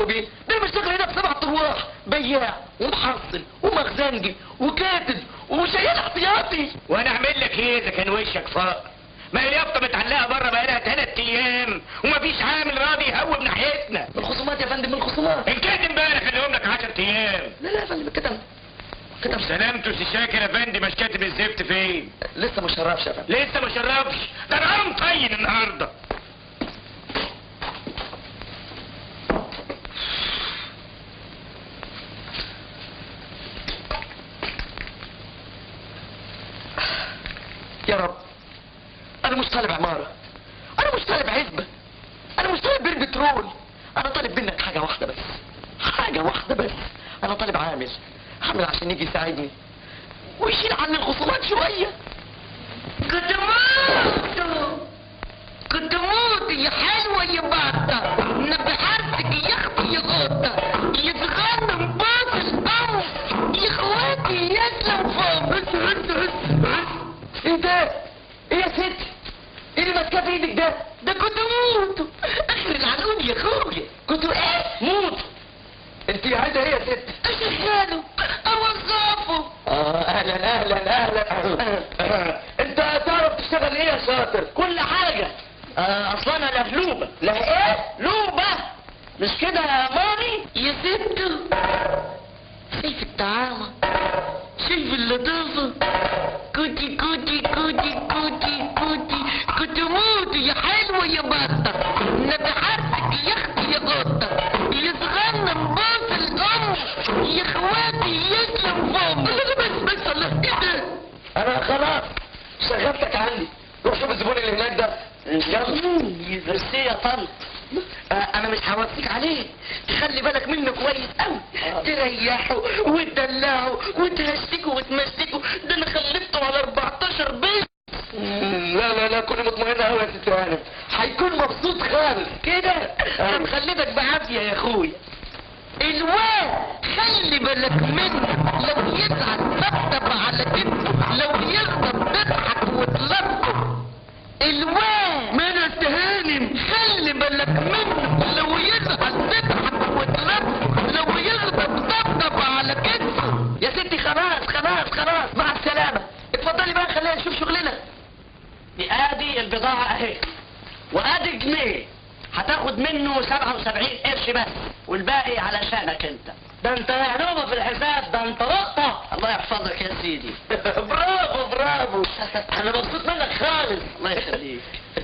بيشتغلوا بيه ده أنا بشتغل هنا بسبع ارواح بياع ومحصل ومخزنجي وكاتب وشايل احتياطي وانا اعمل لك ايه اذا كان وشك فاق ما هي اليافطه متعلقه بره بقالها ثلاث ايام ومفيش عامل راضي يهوب ناحيتنا من الخصومات يا فندم من الخصومات الكاتب امبارح خليهم لك 10 ايام لا لا يا فندم كتب كتب سلامته سي شاكر يا فندم مش كاتب الزفت فين لسه ما شربش يا فندم لسه ما شربش ده انا مطين النهارده يا رب انا مش طالب عمارة انا مش طالب عزبة انا مش طالب بير بترول انا طالب منك حاجة واحدة بس حاجة واحدة بس انا طالب عامل عامل عشان يجي يساعدني ويشيل عني الخصومات شوية كنت موت كنت موت يا حلوة يا باطة نبحرتك يا اختي يا غوطة يا تغنم باص القمر يا اخواتي يسلم فوق بس بس بس بس ايه ده؟ ايه يا ست؟ ايه اللي ماسكاه في ايدك ده؟ ده كنت موت اخر العنقود يا اخويا كنت ايه؟ موت انت عايزه ايه يا ست؟ اشغله اوظفه اه اهلا اهلا اهلا انت تعرف تشتغل ايه يا شاطر؟ كل حاجه آه اصلا انا لهلوبه لا ايه؟ لوبه مش كده يا مامي؟ يا ست شايف الطعامه شايف اللطافه كوتي كوتي كوتي كوتي كوتي كنت موت يا حلوة يا بطة نبحرتك يا اختي يا قطة يا صغنن باص الام يا اخواتي يسلم فم بس بس الله ايه ده انا خلاص شغلتك عندي روح شوف الزبون اللي هناك ده يلا بس ايه يا طنط آه، انا مش هوصيك عليه تخلي بالك منه كويس قوي تريحه وتدلعه وتهشتكه وتمسكه ده انا خلفته على 14 بيت لا لا لا كوني مطمئنة قوي يا ست هانم هيكون مبسوط خالص كده هنخلفك بعافية يا اخويا الواد خلي بالك منه لو يزعل طبطب على كتفه لو يغضب تضحك وتلطف الواد من التهانم خلي بالك منه لو يزعل تضحك وتلطف لو يغضب طبطب على كتفه يا ستي خلاص خلاص خلاص مع السلامة اتفضلي بقى خلينا نشوف شغلنا دي ادي البضاعة اهي وادي جنيه هتاخد منه 77 قرش بس والباقي علشانك انت ده انت يا نوبة في الحساب ده انت لقطة الله يحفظك يا سيدي برافو برافو انا مبسوط منك خالص الله يخليك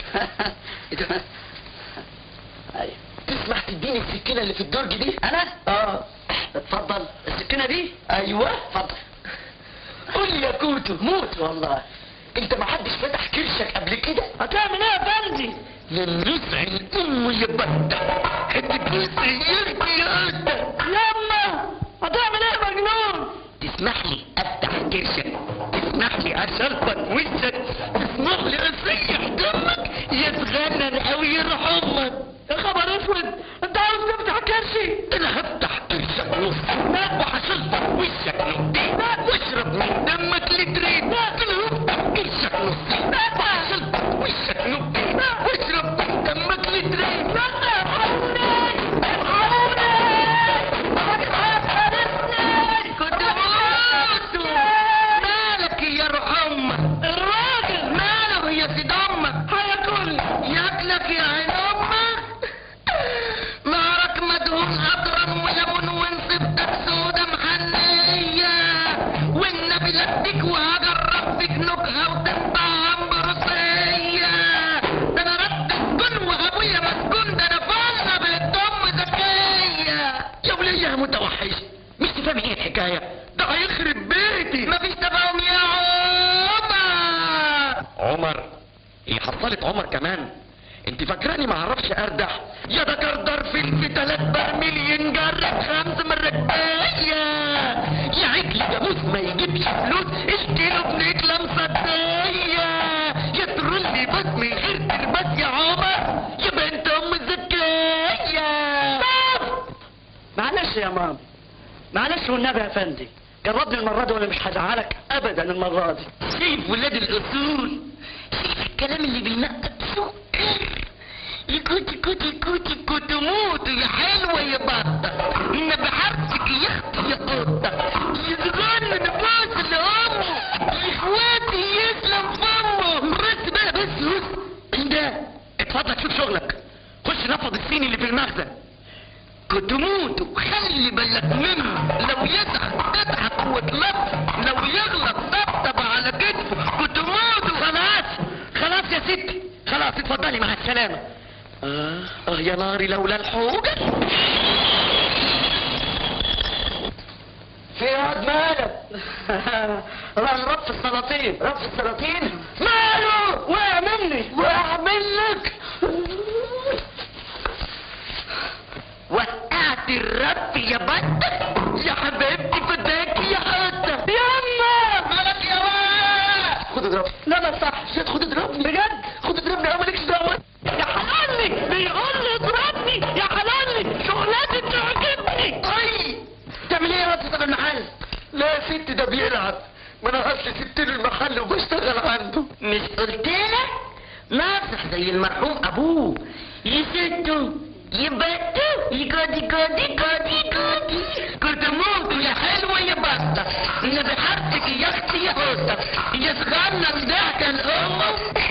ايوه تسمح تديني السكينة اللي في الدرج دي انا اه اتفضل السكينة دي ايوه اتفضل قول لي يا كوتو موت والله انت ما حدش فتح كرشك قبل كده هتعمل ايه يا فندي للنزع الام يا بطة حتة سيرتي يا قدة يما هتعمل ايه يا مجنون تسمح لي افتح كرشك تسمح لي اشربك وشك تسمح لي اسيح دمك يتغنن او يروح امك يا خبر اسود انت عاوز تفتح كرشي انا هفتح كرشك نص وهشربك وشك نقطتين واشرب من دمك لترين انا هفتح كرشك نص وهشربك وشك نقطتين واشرب من دمك لترين كنت بموت مالك يا روح امك الراجل ماله يا سيد امك هياكل ياكلك يا عين امك نارك مدهون اضرم وليمون ونصفتك سودا محنية والنبي لديك وهجرب فيك نكهة وتنطع برصية ده انا رد الجن وابويا مسجون ده انا فالنا بنت ام ذكية يا ولية يا متوحش مش تفهمي ايه الحكاية ده هيخرب بيتي مفيش تفاهم يا عمر عمر ايه حصلت عمر كمان انت فاكراني ما اعرفش اردح يا ده كردر في في تلات برميل ينجرب خمس مرات يا يا عجل جاموس ما يجيبش فلوس الكيلو بنكلة مصدية يا ترولي بس من غير ترباس يا عمر يا بنت ام الزكاية معلش يا ماما معلش والنبي يا فندي جربني المرة دي وانا مش هزعلك ابدا المرة دي شايف ولاد الاصول شايف الكلام اللي بينقط سكر يا كوتي كوتي كوتي كوتي موت يا حلوة حلوة يا بطة إن بحبك يا اختي يا قطة يتغنى نفوس لأمه يا اخواتي يسلم فمه بس بقى بس بس ايه ده اتفضل شوف شغلك خش نفض الصيني اللي في المخزن كنت موت وخلي بالك منه لو يضحك تضحك وتلف لو يغلط طبطب على كتفه كنت موت خلاص خلاص يا ستي خلاص اتفضلي مع السلامة اه اه يا ناري لولا الحوجة في واد مالك راح ربط السلاطين ربط السلاطين ماله وقع مني وقع منك وقعت الرب يا بطة يا حبيبتي فداكي يا حتة يما مالك يا ولد خد اضربني لا ما صح زياد خد اضربني بجد خد اضربني انا مالكش دعوة يا حلالي بيقول لي اضربني يا حلالي شغلاتي بتعجبني اي تعمل ايه يا واد صاحب المحل لا يا ستي ده بيلعب ما انا اصلي سبت له المحل وبشتغل عنده مش قلت لك ناصح زي المرحوم ابوه يسدوا يبتوا يقعد يقعد يقعد يقعد كنت موت يا حلوة يا بطة انا بحبك يا اختي يا قطة يا صغنن ضحكة الامه